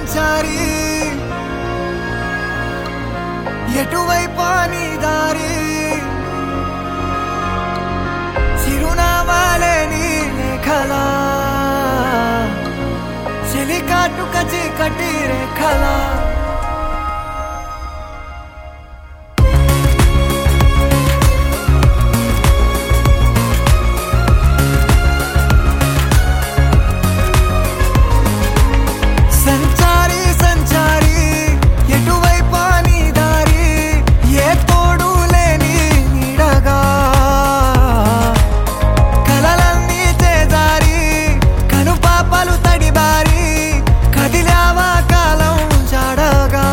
సంచారి ఎటువైపు నీ దారి చిరునామాలే నీ లేఖలా చెలికాటు కచి కటి రేఖలా సంచారి సంచారి ఎటువైపు నీ దారి ఏ తోడు లేని నీడగా కలలన్నీ చేదారి కనుపాపలు తడిబారి కదిలావా కాలం జాడగా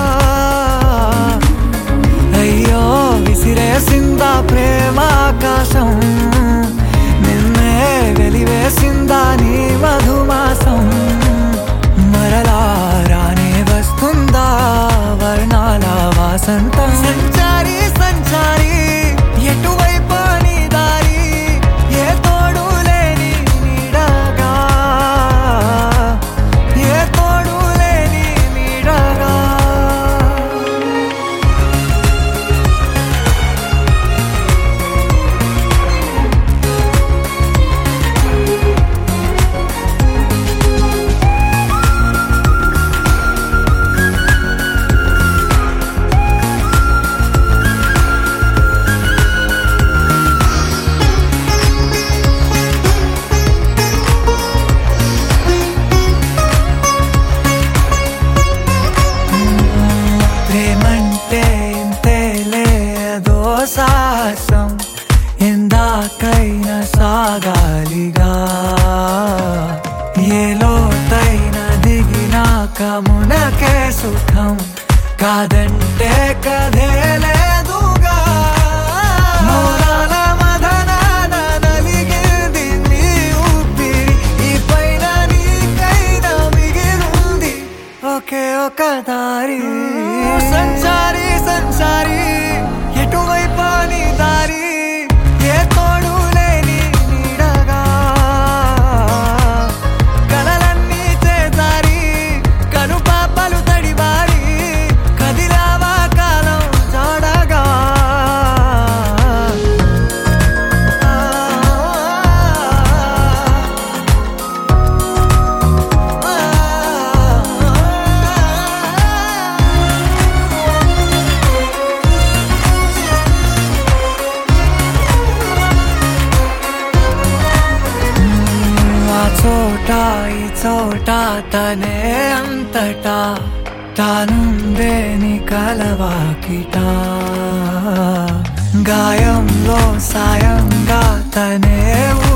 అయ్యో విసిరేసిందా ప్రేమాకాశం నిన్నే వెలివేసిందా నీ మధుమాసం మరలా రానే వస్తుందా వర్ణాల వాసంతం సంచారి సంచారి ఎటువైపు నీ దారి ఏ తోడు లేని నీడగా ఏ తోడు లేని నీడగా ప్రేమంటే ఇంతేలే అదో సాహసం ఎందాకైనా సాగాలిగా ఏ లోతైన దిగినాక మునకే సుఖం కాదంటే కథే లేదుగా మౌనాల మదనాన నలిగింది నీ ఊపిరి ఈ పైన నీకైనా మిగిలుంది ఒకే ఒక దారి సంచారి సంచారి ఎటువైపు నీ దారి ఏ తోడు లేని నీడగా కలలన్నీ చేదారి కనుపాపలు తడివారి కదిలావా కాలం జాడగా ఆ చోట ఈ చోట తనే అంతటా తానుందే నీ కలవాకిట గాయంలో సాయంగా తనే